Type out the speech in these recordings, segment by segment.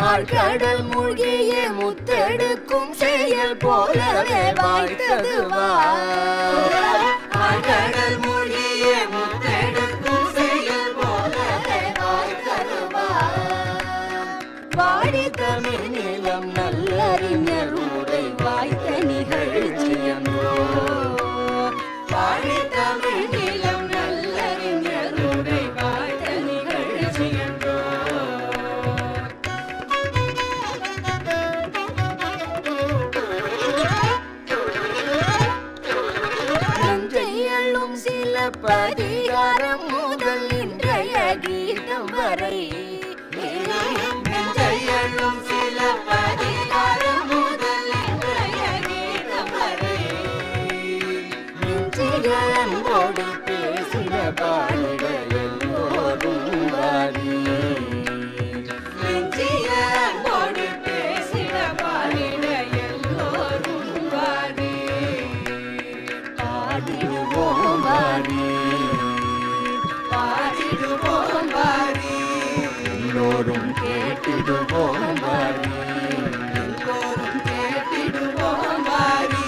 ஆழ்கடல் மூழ்கிய முத்தெடுக்கும் செயல் போலவே வாய்த்தது ஆழ்கடல் மூழ்கிய முத்தெடுக்கும் செயல் போலவே வாய்த்தது வாடி தமிழ் நிலம் நல்லறிஞர் உரை வாய்த்த நிகழ்ச்சியன்றோ வாடி தமிழ் நிலம் நல்லறிஞர் உரை வாய்த்த நிகழ்ச்சியன்றோ நஞ்சையள்ளும் சில பதிகாரம் முதல் இன்றைய கீதம் வரை நஞ்சையள்ளும் சில பதிகாரம் முதல் இன்றைய கீதம் வரை நெஞ்சிகளோடு பேசின பாடிட எல்லோரும் வாரி நெஞ்சிகளோடு பேசின பாடிட எல்லோரும் வாரி பாடிடுவோம் வாரி பாடிடுவோம் வாரி எல்லோரும் கேட்டிடுவோம் வாரி எல்லோரும் கேட்டிடுவோம் வாரி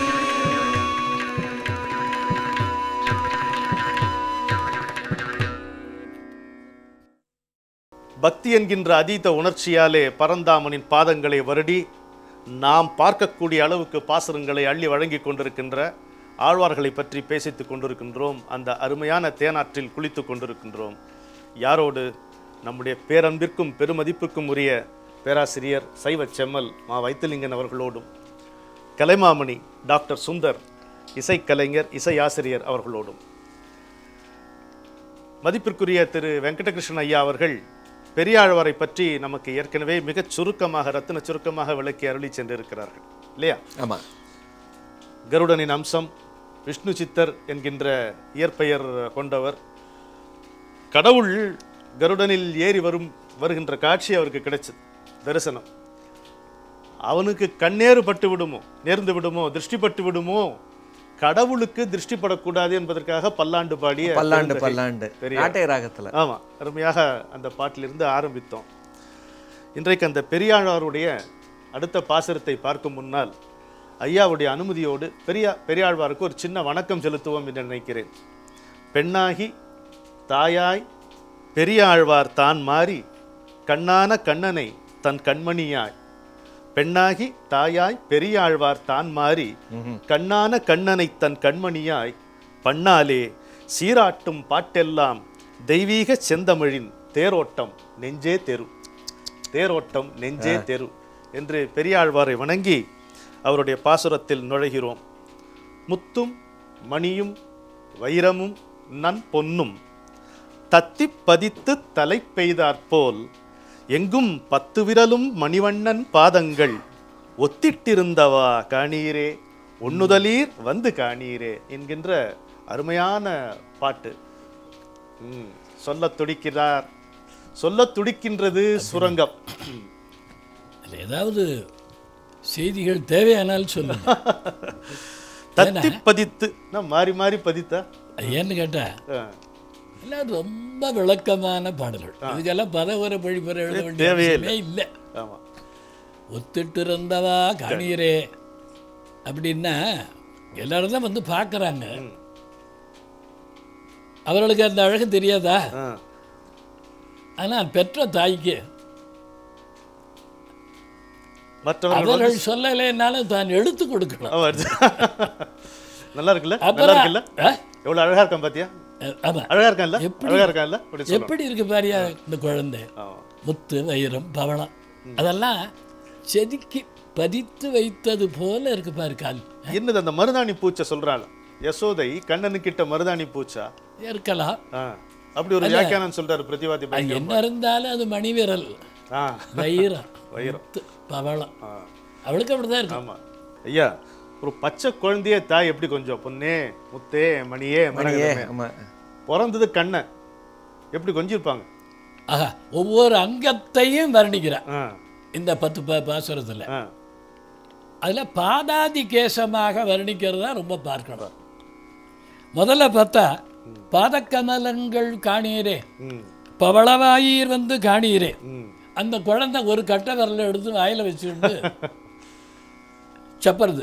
பக்தி என்கின்ற அதீத உணர்ச்சியாலே பரந்தாமனின் பாதங்களை வருடி நாம் பார்க்கக்கூடிய அளவுக்கு பாசுரங்களை அள்ளி வழங்கி கொண்டிருக்கின்ற ஆழ்வார்களை பற்றி பேசித்துக் கொண்டிருக்கின்றோம் அந்த அருமையான தேனாற்றில் குளித்து கொண்டிருக்கின்றோம் யாரோடு நம்முடைய பேரன்பிற்கும் பெருமதிப்புக்கும் உரிய பேராசிரியர் சைவ செம்மல் மா வைத்திலிங்கன் அவர்களோடும் கலைமாமணி டாக்டர் சுந்தர் இசைக்கலைஞர் இசையாசிரியர் அவர்களோடும் மதிப்பிற்குரிய திரு வெங்கடகிருஷ்ணன் ஐயா அவர்கள் பெரியாழ்வாரை பற்றி நமக்கு ஏற்கனவே மிகச் சுருக்கமாக ரத்தின சுருக்கமாக விளக்கி அருளி சென்றிருக்கிறார்கள் இல்லையா ஆமாம் கருடனின் அம்சம் விஷ்ணு சித்தர் என்கின்ற இயற்பெயர் கொண்டவர் கடவுள் கருடனில் ஏறி வரும் வருகின்ற காட்சி அவருக்கு கிடைச்சது தரிசனம் அவனுக்கு கண்ணேறு பட்டு விடுமோ நேர்ந்து விடுமோ திருஷ்டி பட்டு விடுமோ கடவுளுக்கு திருஷ்டி படக்கூடாது என்பதற்காக பல்லாண்டு பாடிய பல்லாண்டு பெருந்தகை. பல்லாண்டு பெரிய நாட்டை ராகத்துல ஆமா அருமையாக அந்த பாட்டிலிருந்து ஆரம்பித்தோம் இன்றைக்கு அந்த பெரியாழ்வாருடைய அடுத்த பாசுரத்தை பார்க்கும் முன்னால் ஐயாவுடைய அனுமதியோடு பெரியா பெரியாழ்வாருக்கு ஒரு சின்ன வணக்கம் செலுத்துவோம் என்று நினைக்கிறேன் பெண்ணாகி தாயாய் பெரியாழ்வார் தான் மாறி கண்ணான கண்ணனை தன் கண்மணியாய் பெண்ணாகி தாயாய் பெரியாழ்வார் தான் மாறி கண்ணான கண்ணனை தன் கண்மணியாய் பண்ணாலே சீராட்டும் பாட்டெல்லாம் தெய்வீக செந்தமிழின் தேரோட்டம் நெஞ்சே தெரு தேரோட்டம் நெஞ்சே தெரு என்று பெரியாழ்வாரை வணங்கி அவருடைய பாசுரத்தில் நுழைகிறோம் முத்தும் மணியும் வைரமும் நன் பொன்னும் தத்திப் பதித்து தலை பெய்தாற்போல் எங்கும் பத்து விரலும் மணிவண்ணன் பாதங்கள் ஒத்திட்டிருந்தவா காணீரே உண்ணுதலீர் வந்து காணீரே என்கின்ற அருமையான பாட்டு ம், சொல்லத் துடிக்கிறார் சொல்லத் துடிக்கின்றது சுரங்கம் ம். அதில் ஏதாவது செய்திகள் தேவையானால் சொல்லுங்க தத்தி பதித்து நான் மாறி மாறி பதித்தா அது ஏன்னு கேட்டா ஆ. எல்லாம் ரொம்ப விளக்கமான பாடல்கள் இதுக்கெல்லாம் பதவர பழிப்புற எழுத வேண்டிய தேவையே அவசியமே இல்லை ஆமா ஒத்துட்டு இருந்தவா காணீரே அப்படின்னா எல்லாரும் தான் வந்து பார்க்குறாங்க அவர்களுக்கு அந்த அழகு தெரியாதா ஆ. ஆனால் பெற்ற தாய்க்கு மற்றவர்கள் வந்து- அவர்கள் சொல்லலைன்னாலும் தான் எடுத்து கொடுக்கணும் ஆமா. நல்லா இருக்குல்ல நல்லா அப்புறம் இருக்குல்ல ஆ? எவ்வளவு அழகா இருக்கான் பாத்தியா அஹ், ஆமா அழகா இருக்கான்ல எப்படி- அழகா இருக்கான்ல அப்படி சொல்லணும். எப்படி இருக்கு பாரியா இந்த குழந்தை ஆமா. முத்து வைரம் பவளம் அதெல்லாம் செதுக்கி பதித்து வைத்தது போல இருக்கு பாரு கால் என்னது அந்த மருதாணி பூச்சை சொல்றாள் யசோதை கண்ணனு கிட்ட மருதாணி பூச்சா இருக்கலாம் ஆ. அப்படி ஒரு வியாக்கியானம் சொல்றாரு பிரதிவாதி அது பயங்கரம். என்ன இருந்தாலும் அது மணிவிரல் ஆ வைரம் வைரம். முத்து, பவளம் ஆ. அவளுக்கு அப்படிதான் இருக்கு ஆமா ஐயா ஒரு பச்சை குழந்தைய தாய் எப்படி கொஞ்சம் பொன்னே முத்தே மணியே மணியே மரகதமே. ஆமா பிறந்தது கண்ணன் எப்படி கொஞ்சிருப்பாங்க ஆஹா ஒவ்வொரு அங்கத்தையும் வர்ணிக்கிறார் ஆ இந்த பத்து பா பாசுரத்தில் ஆ அதில் பாதாதி கேசமாக வர்ணிக்கிறது தான் ரொம்ப பார்க்கணும் முதல்ல பார்த்தா பாதக்கமலங்கள் காணீரே ம் பவளவாயீர் வந்து காணீரே ம் அந்த குழந்தை ஒரு கட்டை விரல எடுத்து வாயில வச்சுட்டு சப்பறது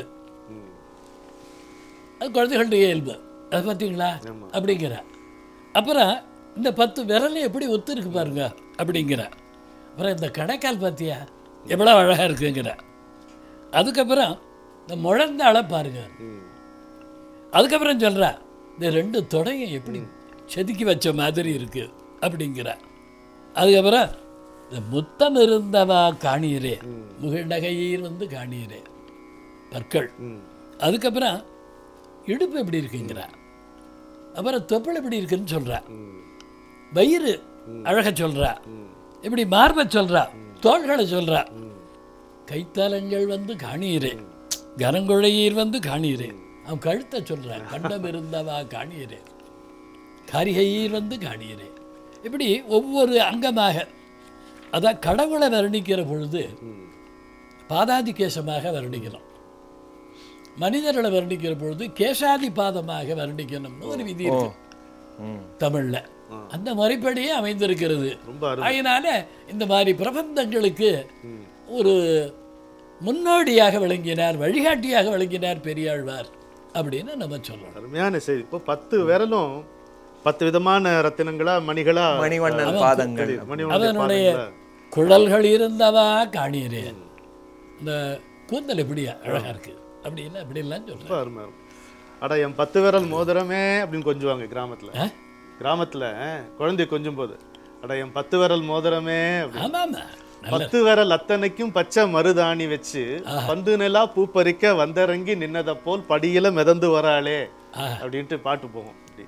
அது குழந்தைகளுடைய இயல்பு அது பார்த்தீங்களா அப்படிங்கிற அப்புறம் இந்த பத்து விரல் எப்படி ஒத்து இருக்கு பாருங்க அப்படிங்கிற அப்புறம் இந்த கடைக்கால் பார்த்தியா எவ்வளோ அழகாக இருக்குங்கிற அதுக்கப்புறம் இந்த முழந்தாளை பாருங்க அதுக்கப்புறம் சொல்கிறா இந்த ரெண்டு தொடையும் எப்படி செதுக்கி வச்ச மாதிரி இருக்கு அப்படிங்கிற அதுக்கப்புறம் இந்த முத்தம் இருந்தவா காணீரே முகநகையீர் வந்து காணீரே பற்கள் அதுக்கப்புறம் இடுப்பு எப்படி இருக்குங்கிற அப்புறம் தொப்புள் எப்படி இருக்குன்னு சொல்றா வயிறு அழக சொல்றா இப்படி மார்பை சொல்றா தோள்களை சொல்றா கைத்தலங்கள் வந்து காணீரே கனங்குழையீர் வந்து காணீரே அவன் கழுத்தை சொல்றான் கண்டம் இருந்தவா காணீரே காரிகையீர் வந்து காணீரே இப்படி ஒவ்வொரு அங்கமாக அதான் கடவுளை வர்ணிக்கிற பொழுது பாதாதி கேசமாக வர்ணிக்கணும் மனிதர்களை வர்ணிக்கிற பொழுது கேசாதி பாதமாக வர்ணிக்கணும்னு ஒரு விதி இருக்கு தமிழ்ல அந்த முறைப்படியே அமைந்திருக்கிறது ரொம்ப அருமை அதனால இந்த மாதிரி பிரபந்தங்களுக்கு ஒரு முன்னோடியாக விளங்கினார் வழிகாட்டியாக விளங்கினார் பெரியாழ்வார் அப்படின்னு நம்ம சொல்லலாம் அருமையான செய்தி இப்போ பத்து விரலும் பத்து விதமான ரத்தினங்களா மணிகளா மணிவண்ணன் பாதங்கள் மணிவண்ணனுடைய அதனுடைய பாதங்களா? குழல்கள் இருந்தவா காணீரே இந்த கூந்தல் எப்படி அழகா இருக்கு அப்படின்னு அப்படிலாம் சொல்றேன் ரொம்ப அருமை அருமை. அட என் பத்து விரல் மோதிரமே அப்படின்னு கொஞ்சுவாங்க கிராமத்துல ஆ? கிராமத்துல குழந்தை கொஞ்சும் போது அட என் பத்து விரல் மோதிரமே அப்படின்னு. ஆமா ஆமா பத்து விரல் அத்தனைக்கும் பச்சை மருதாணி வச்சு பந்து நிலா பூ பறிக்க வந்தரங்கி நின்னத போல் படியில மிதந்து வராளே ஆஹா. அப்படின்ட்டு பாட்டு போகும் அப்படி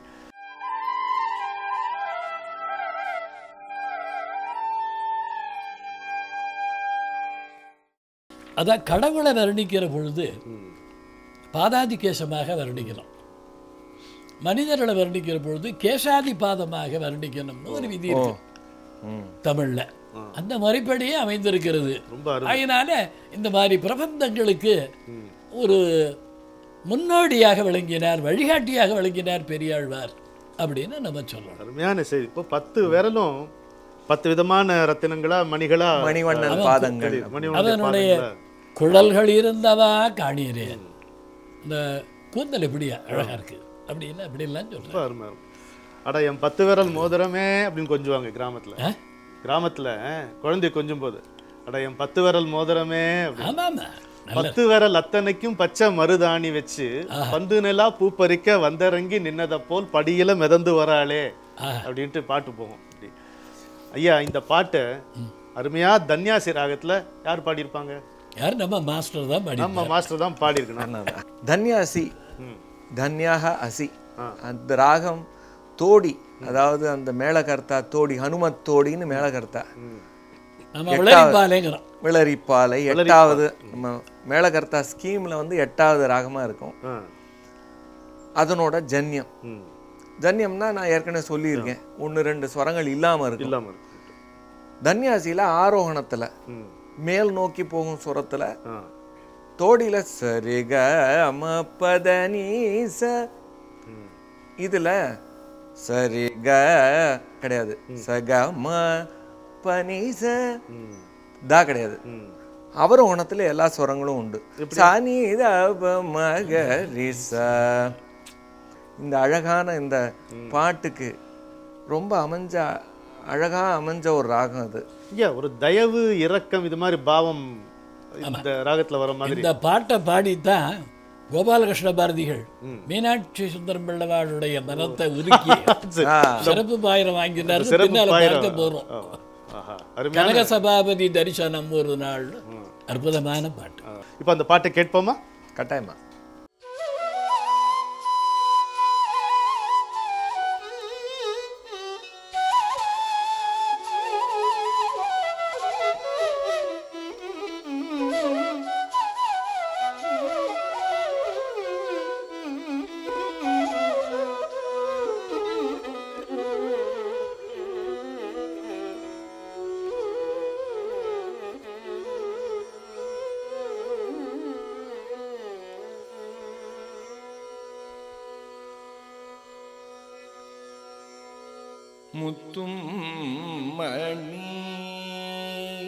அதான் கடவுளை வர்ணிக்கிற பொழுது பாதாதி கேசமாக வர்ணிக்கணும் மனிதர்களை வர்ணிக்கிற பொழுது கேசாதி பாதமாக வர்ணிக்கணும்னு ஒரு விதி இருக்கு தமிழ்ல அந்த முறைப்படியே அமைந்திருக்கிறது ரொம்ப அருமை அதனால இந்த மாதிரி பிரபந்தங்களுக்கு ஒரு முன்னோடியாக விளங்கினார் வழிகாட்டியாக விளங்கினார் பெரியாழ்வார் அப்படின்னு நம்ம சொல்லலாம் அருமையான செய்தி இப்போ பத்து விரலும் பத்து விதமான ரத்தினங்களா மணிகளா மணிவண்ணன் பாதங்கள் மணிவண்ணனுடைய அதனுடைய பாதங்களா? குழல்கள் இருந்தவா காணீரே இந்த கூந்தல் எப்படி அழகா இருக்கு அப்படின்னு அப்படிலாம் சொல்றேன் ரொம்ப அருமை அருமை. அட என் பத்து விரல் மோதிரமே அப்படின்னு கொஞ்சுவாங்க கிராமத்துல ஆ? கிராமத்துல குழந்தை கொஞ்சும் போது அட என் பத்து விரல் மோதிரமே அப்படின்னு. ஆமா ஆமா பத்து விரல் அத்தனைக்கும் பச்சை மருதாணி வச்சு பந்து நிலா பூ பறிக்க வந்தரங்கி நின்னத போல் படியில மிதந்து வராளே ஆஹா. அப்படின்ட்டு பாட்டு போகும் அப்படி ஐயா இந்த பாட்டை அருமையா தன்யாசி ராகத்துல யார் பாடியிருப்பாங்க யார் நம்ம மாஸ்டர் தான் படி நம்ம மாஸ்டர் தான் பாடியிருக்கணும் தன்யாசி ம். தன்யாக அசி ஆ. அந்த ராகம் தோடி அதாவது அந்த மேளகர்த்தா தோடி ஹனுமத் தோடின்னு மேளகர்த்தா நம்ம விளைவிப்பாலேங்கிறோம் விளரிப்பாலை எட்டாவது நம்ம மேளகர்த்தா ஸ்கீம்ல வந்து எட்டாவது ராகமா இருக்கும் ஆ. அதனோட ஜன்யம் ம். ஜன்யம்னா நான் ஏற்கனவே சொல்லியிருக்கேன் ஒன்று ரெண்டு ஸ்வரங்கள் இல்லாம இருக்கும் இல்லாம இருக்கு தன்யாசியில ஆரோகணத்துல ம். மேல் நோக்கி போகும் சுரத்துல ஆ. தோடியில சரிக ம பத நீ ச ம். இதுல சரிக கிடையாது சக ம பனி ச ம். தா கிடையாது ம். அவரோகணத்துல எல்லா ஸ்வரங்களும் உண்டு சானி மகரிச இந்த அழகான இந்த பாட்டுக்கு ரொம்ப அமைஞ்ச அழகா அமைஞ்ச ஒரு ராகம் அது ஐயா ஒரு தயவு இரக்கம் இது மாதிரி பாவம் இந்த ராகத்துல வர மாதிரி இந்த பாட்டை பாடித்தான் கோபாலகிருஷ்ண பாரதிகள் மீனாட்சி சுந்தரம் பிள்ளவாளுடைய மனத்தை உருக்கி சரி. ஆ, சிறப்பு பாயிரம் வாங்கினார் சிறப்பு பின்னால பாயிரம். பார்க்க போறோம் ஆ. ஆஹா. அருமையான கனக சபாபதி தரிசனம் ஒரு நாள் அற்புதமான பாட்டு இப்போ அந்த பாட்டை கேட்போமா கட்டாயமா முத்தும் மணி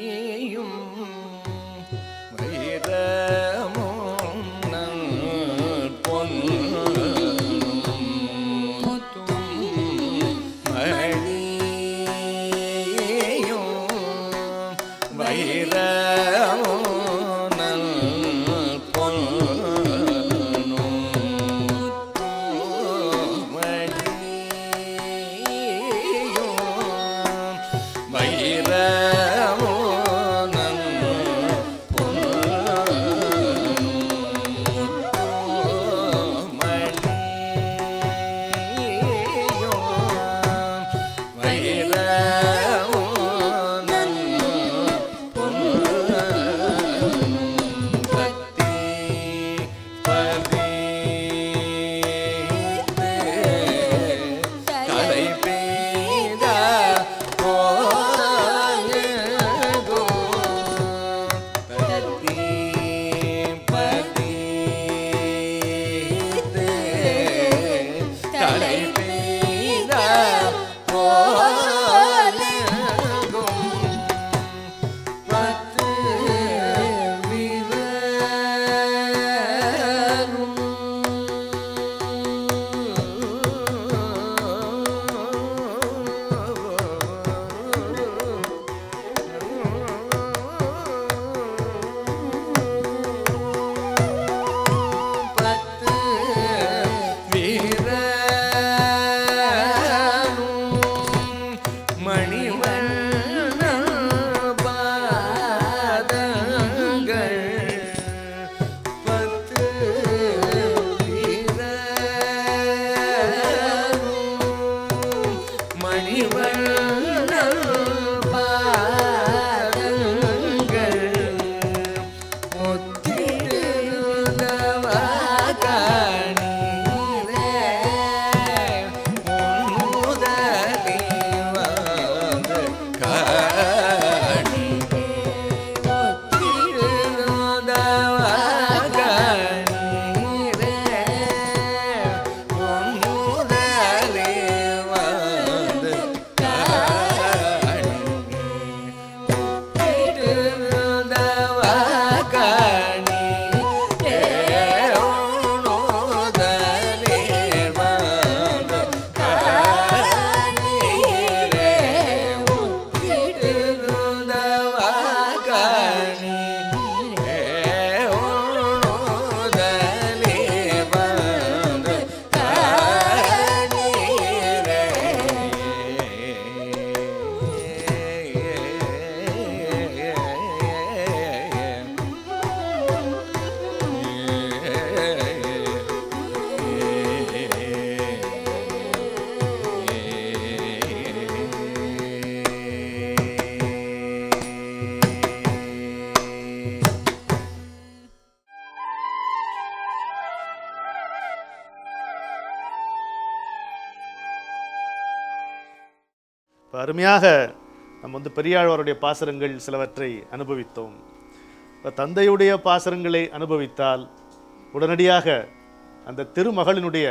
இப்ப அருமையாக நம்ம வந்து பெரியாழ்வாருடைய பாசுரங்கள் சிலவற்றை அனுபவித்தோம் இப்ப தந்தையுடைய பாசுரங்களை அனுபவித்தால் உடனடியாக அந்த திருமகளினுடைய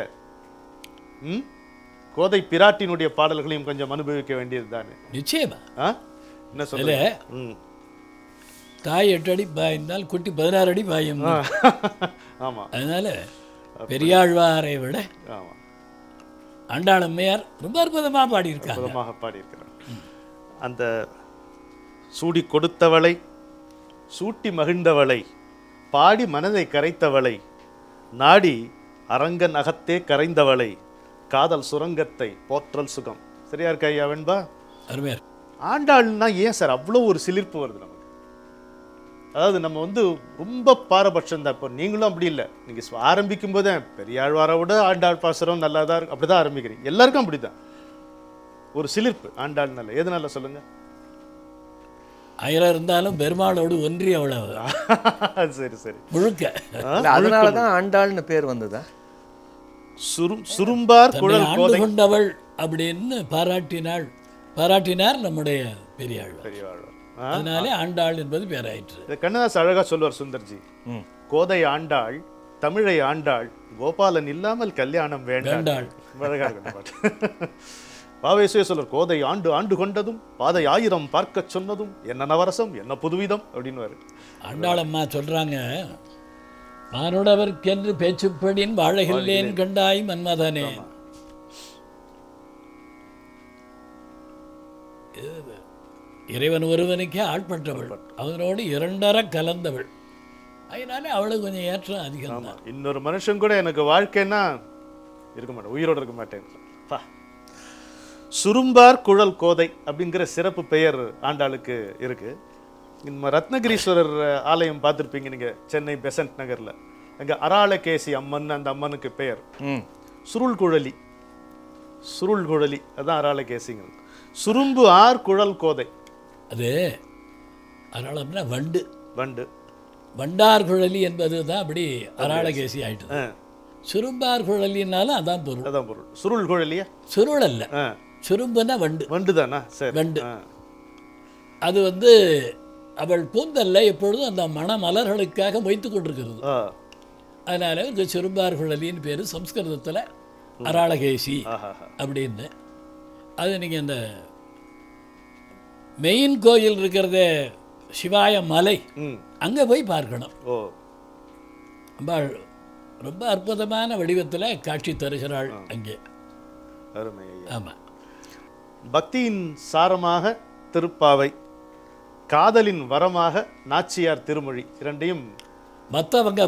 ம், கோதை பிராட்டினுடைய பாடல்களையும் கொஞ்சம் அனுபவிக்க வேண்டியது தானே நிச்சயமா ஆ என்ன சொல்ல ம் தாய் எட்டு அடி பாய்ந்தால் குட்டி பதினாறு அடி பாயும் ஆ. ஆமா அதனால பெரியாழ்வாரை விட ஆமா ஆண்டாளம்மையார் ரொம்ப அற்புதமா பாடியிருக்காங்க அற்புதமாக பாடியிருக்கிறார் அந்த சூடி கொடுத்தவளை சூட்டி மகிழ்ந்தவளை பாடி மனதை கரைத்தவளை நாடி அரங்கன் அகத்தே கரைந்தவளை காதல் சுரங்கத்தை போற்றல் சுகம் சரியா இருக்கா ஐயா வெண்பா அருமையா இருக்கு. ஆண்டாள்னா ஏன் சார் அவ்வளோ ஒரு சிலிர்ப்பு வருது நமக்கு அதாவது நம்ம வந்து ரொம்ப பாரபட்சம் தான் இப்போ நீங்களும் அப்படி இல்லை நீங்கள் ஆரம்பிக்கும் போதே பெரியாழ்வாரை விட ஆண்டாள் பாசுரம் நல்லா தான் இருக்கு அப்படி தான் ஆரம்பிக்கிறீங்க எல்லாருக்கும் அப்படி தான் ஒரு சிலிர்ப்பு ஆண்டாள் நல்ல எதனால சொல்லுங்க ஆயிரம் இருந்தாலும் பெருமாளோடு ஒன்றி அவ்வளவு சரி சரி முழுக்க இல்ல, அதனால தான் ஆண்டாள்னு பேர் வந்ததா சுரும் சுரும்பார் தன்னை குழல் ஆண்டு கோதை கொண்டவள் அப்படின்னு பாராட்டினாள் பாராட்டினார் நம்முடைய பெரியாழ்வார் பெரியவாழ்வார் ஆ, அதனாலே ஆண்டாள் என்பது பேராயிற்று இதை கண்ணதாஸ் அழகா சொல்வார் சுந்தர்ஜி ம். கோதை ஆண்டாள் தமிழை ஆண்டாள் கோபாலன் இல்லாமல் கல்யாணம் வேண்டாள் வேண்டாள். அழகா இருக்கு இந்த பாட்டு பாவேசுவே சொல்றார் கோதை ஆண்டு ஆண்டு கொண்டதும் பாதை ஆயிரம் பார்க்கச் சொன்னதும் என்ன நவரசம் என்ன புதுவிதம் அப்படின்னு ஆண்டாள் அம்மா சொல்றாங்க மானுடவர்க்கென்று பேச்சுப்படின் வாழகில்லேன் கண்டாய் மன்மதனே இறைவன் ஒருவனுக்கே ஆட்பட்டவள் அவனோடு இரண்டர கலந்தவள் அதனால அவளுக்கு கொஞ்சம் ஏற்றம் அதிகம் ஆமா இன்னொரு மனுஷன் கூட எனக்கு வாழ்க்கைன்னா இருக்க மாட்டேன் உயிரோட இருக்க மாட்டேன் பா சுரும்பார் குழல் கோதை அப்படிங்கிற சிறப்பு பெயர் ஆண்டாளுக்கு இருக்கு நம்ம ரத்னகிரீஸ்வரர் ஆலயம் பார்த்திருப்பீங்க நீங்க சென்னை பெசன்ட் நகர்ல அங்க அராளகேசி அம்மன் அந்த அம்மனுக்கு பெயர் ம் சுருள் குழலி சுருள் குழலி அதான் அராளகேசிங்கிறது சுரும்பு ஆர் குழல் கோதை அது அதனால வண்டு வண்டு வண்டார் குழலி என்பது தான் அப்படி அராளகேசி ஆயிட்டது ஆ, சுரும்பார் குழலினாலும் அதான் பொருள் அதான் பொருள் சுருள் குழலியா சுருள் அல்ல ஆ, சுரும்புன்னா வண்டு வண்டு தானா சரி வண்டு. ஆ, அது வந்து அவள் கூந்தல்ல எப்பொழுதும் அந்த மணமலர்களுக்காக மொய்த்து கொண்டிருக்கிறது ஆ, அதனால இந்த சிறுபார் குழலின்னு பேர் சம்ஸ்கிருதத்தில் அராளகேசி ஆஹாஹா. அப்படின்னு அது நீங்கள் இந்த மெயின் கோயில் இருக்கிறதே சிவாய மலை ம் அங்கே போய் பார்க்கணும் ஓ ரொம்ப ரொம்ப அற்புதமான வடிவத்தில் காட்சி தருகிறாள் அங்கே அருமை ஐயா ஆமாம் பக்தியின் சாரமாக திருப்பாவை காதலின் வரமாக நாச்சியார் திருமொழி இரண்டையும் மற்றவங்க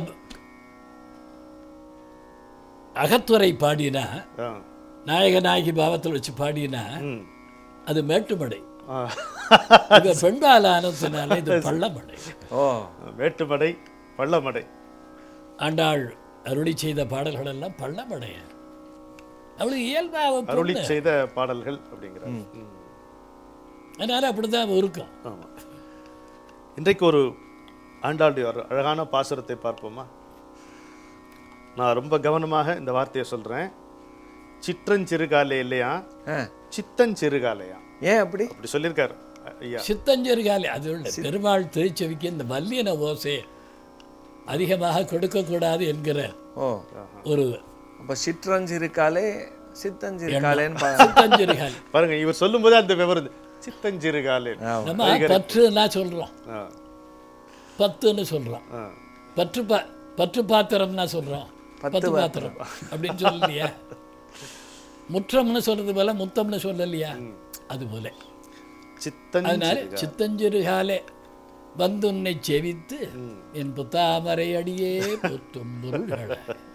அகத்துறை பாடினா ஆ, நாயக நாயகி பாவத்தில் வச்சு பாடினா ம். அது மேட்டுமடை ஆ. இவ பெண்பால் ஆனதுனால இது பள்ளமடை ஓ வேட்டுமடை பள்ளமடை ஆண்டாள் அருளி செய்த பாடல்கள் எல்லாம் பள்ளமடைய அவளுக்கு இயல்பா அவ அருளி பொண்ணு. செய்த பாடல்கள் அப்படிங்கிறார் ம். அதனால அப்படிதான் இருக்கும் ஆமா இன்றைக்கு ஒரு ஆண்டாளுடைய ஒரு அழகான பாசுரத்தை பார்ப்போமா நான் ரொம்ப கவனமாக இந்த வார்த்தையை சொல்றேன் சிற்றஞ்சிறுகாலே இல்லையா ஆ சித்தஞ்சிறுகாலையா ஏன் அப்படி அப்படி சொல்லியிருக்காரு ஐயா சித்தஞ்சரிகாலி அது உள்ள பெருமாள் திருச்செவிக்கு இந்த மல்லியன ஓசை அதிகமாக கொடுக்கக்கூடாது என்கிற ஓ ஒரு அப்ப சிற்றஞ்சிருக்காலே சித்தஞ்சிருக்காலேன்னு பா சித்தஞ்சரிகாலி பாருங்க இவர் சொல்லும்போது அந்த விவரம் சித்தஞ்சிறுகாலே ஆமா. நம்ம பற்றுன்னா சொல்றோம் ஆ, பத்துன்னு சொல்றோம் ஆ. பற்று பா பற்று பாத்திரம்னா சொல்றோம் பத்து பத்து பாத்திரம் அப்படின்னு சொல்லலையா முற்றம்னு சொல்றது போல முத்தம்னு சொல்லலையா அது போல அதனால சித்தஞ்சிறுகாலே சித்தஞ்சிறுகாலே வந்து உன்னை செவித்து என் புத்தாமரை அடியே புத்தும் பொருள்கள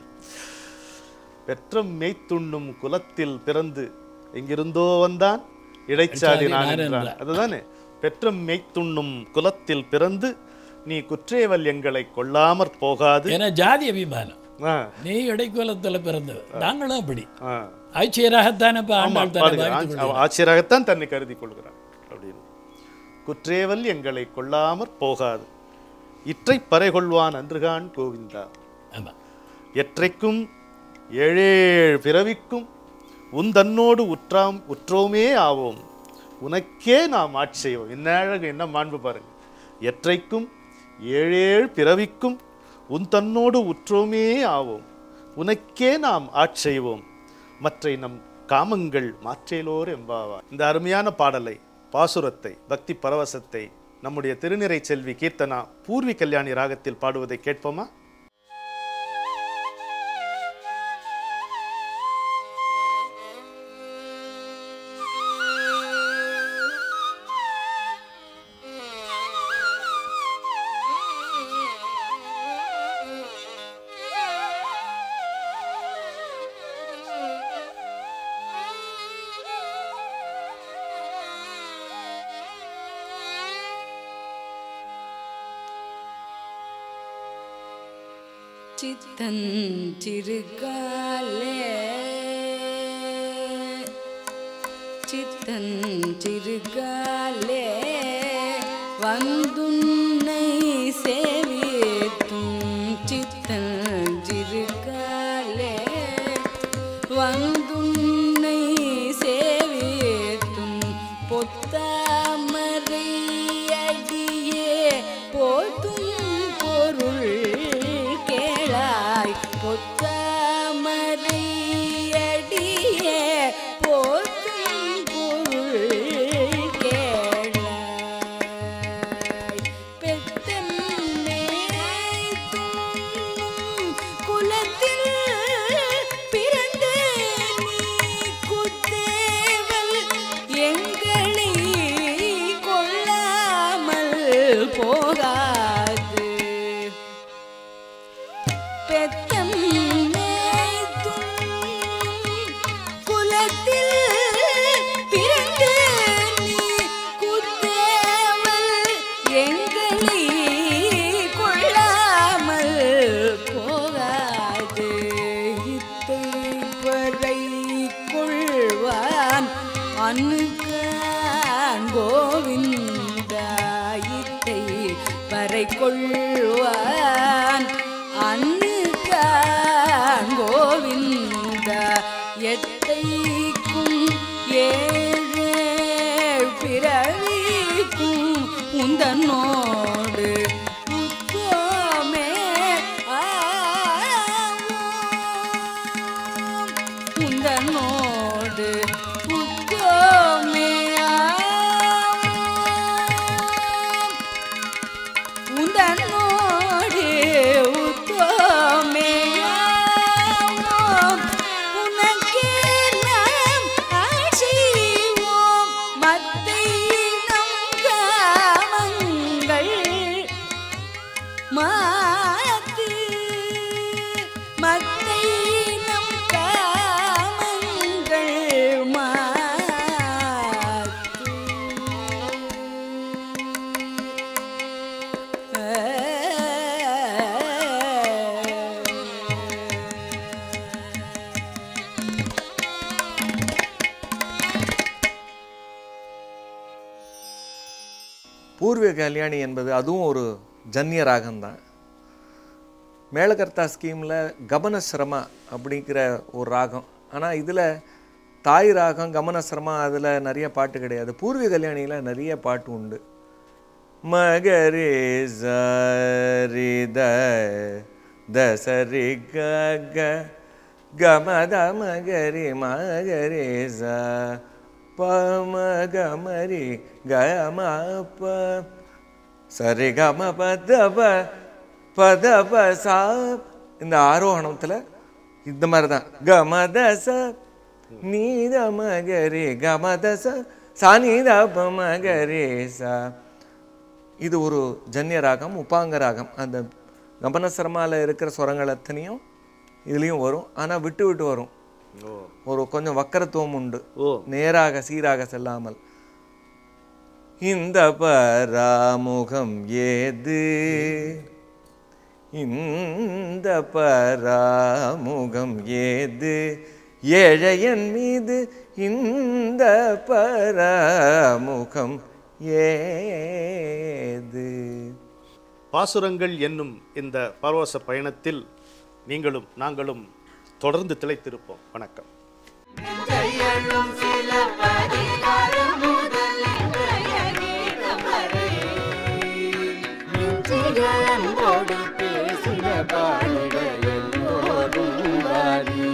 பெற்றம் மெய்த்துண்ணும் குலத்தில் பிறந்து எங்கிருந்தோ வந்தான் இடைச்சாடி நான் நான் என்றான் அதுதானே பெற்றம் மெய்த்துண்ணும் குலத்தில் பிறந்து நீ குற்றேவல் எங்களை கொள்ளாமற் போகாது ஏன்னா ஜாதி அபிமானம் ஆ, நீ இடைக்கோலத்தில் பிறந்தவர் நாங்களும் அப்படி ஆ. ஆட்சியராகத்தானே இப்போ ஆண்டாள் தானே பாருங்க, பாவித்துக் ஆட்சி- கொள்கிறார். அவன் ஆட்சியராகத்தான் தன்னை கருதி கொள்கிறான் அப்படின்னு குற்றேவல் எங்களை கொள்ளாமற் போகாது இற்றை பறை கொள்வான் அன்றுகான் கோவிந்தா ஆமா எற்றைக்கும் ஏழேழ் பிறவிக்கும் உன் தன்னோடு உற்றாம் உற்றோமே ஆவோம் உனக்கே நாம் ஆட்சி செய்வோம் என்ன அழகு என்ன மாண்பு பாருங்க எற்றைக்கும் ஏழேழ் பிறவிக்கும் உன் தன்னோடு உற்றோமே ஆவோம் உனக்கே நாம் ஆட்சி செய்வோம் மற்றை நம் காமங்கள் மாற்றேலோர் எம்பாவா இந்த அருமையான பாடலை பாசுரத்தை பக்தி பரவசத்தை நம்முடைய திருநிறை செல்வி கீர்த்தனா பூர்வி கல்யாணி ராகத்தில் பாடுவதை கேட்போமா சித்தஞ்சிறுகாலே சித்தஞ்சிறுகாலே வந்துன்னை சேவித்தும் சித்தஞ்சிறுகாலே வந்துன்னை சேவித்தும் பொத்தாமரை அடியே போத்தும் பொருள் கேளாய் பொத்தாமரை அடியே போத்தும் பொருள் கேளாய் பெத்தம்மே துண்ணும் குலத்தில் பிறந்த நீ குத்தேவல் எங்களை போகாது பெத்தம் மேய்த்தும் குலத்தில் பிறந்து நீ குத்தேவல் எங்களை கொள்ளாமல் போகாது இத்தை வரை கொள்வான் அன்னுக்கான் கோவிந்தா இத்தை வரை கொள்வான் அன்னுக்கான் கோவிந்தா எத்தைக்கும் ஏழு பிறவிக்கும் உந்தனோடு உத்தமே ஆவோம். உந்தனோடு உத்தமே ஆவோம். உந்தனோடு உத்தோமேயாவோம். உனக்கே நாம் ஆட்சிவோம். மத்தை நம் காமங்கள் மாத்து. மத்தை நம் காமங்கள் பூர்வ கல்யாணி என்பது அதுவும் ஒரு ஜன்னிய ராகம்தான் மேளகர்த்தா ஸ்கீமில் கமனசிரமா அப்படிங்கிற ஒரு ராகம் ஆனால் இதில் தாய் ராகம் கமனசிரமா அதில் நிறைய பாட்டு கிடையாது பூர்வ கல்யாணியில் நிறைய பாட்டு உண்டு மகரே சரி த தசரி க க கமத மகரி மகரே ச ப ம கமரி கம ப சரி கம பத ப பத ப சா இந்த ஆரோகணத்தில் இந்த மாதிரி தான் கமதச நீத மகரி கமதச சா நீத ப மகரி சா இது ஒரு ஜன்ய ராகம் உப்பாங்க ராகம் அந்த கமனசரமால இருக்கிற ஸ்வரங்கள் அத்தனையும் இதுலேயும் வரும் ஆனால் விட்டு விட்டு வரும் ஓ ஒரு கொஞ்சம் வக்கரத்துவம் உண்டு ஓ நேராக சீராக செல்லாமல் இந்த பராமுகம் ஏது இந்த பராமுகம் ஏது ஏழையன் மீது இந்த பராமுகம் ஏது பாசுரங்கள் என்னும் இந்த பரவச பயணத்தில் நீங்களும் நாங்களும் தொடர்ந்து திளைத்திருப்போம் வணக்கம் நெஞ்சிலன்போடு பேசின பாடுக எல்லோரும் வாரி.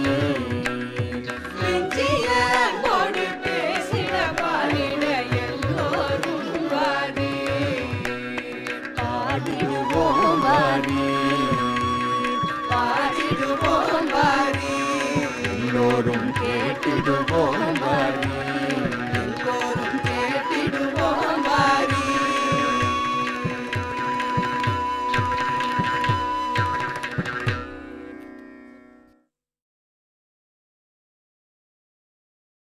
நெஞ்சிலன்போடு பேசின பாடிட எல்லோரும் வாரி. பாடிடுவோம் வாரி. பாடிடுவோம் வாரி. எல்லோரும் கேட்டிடுவோம்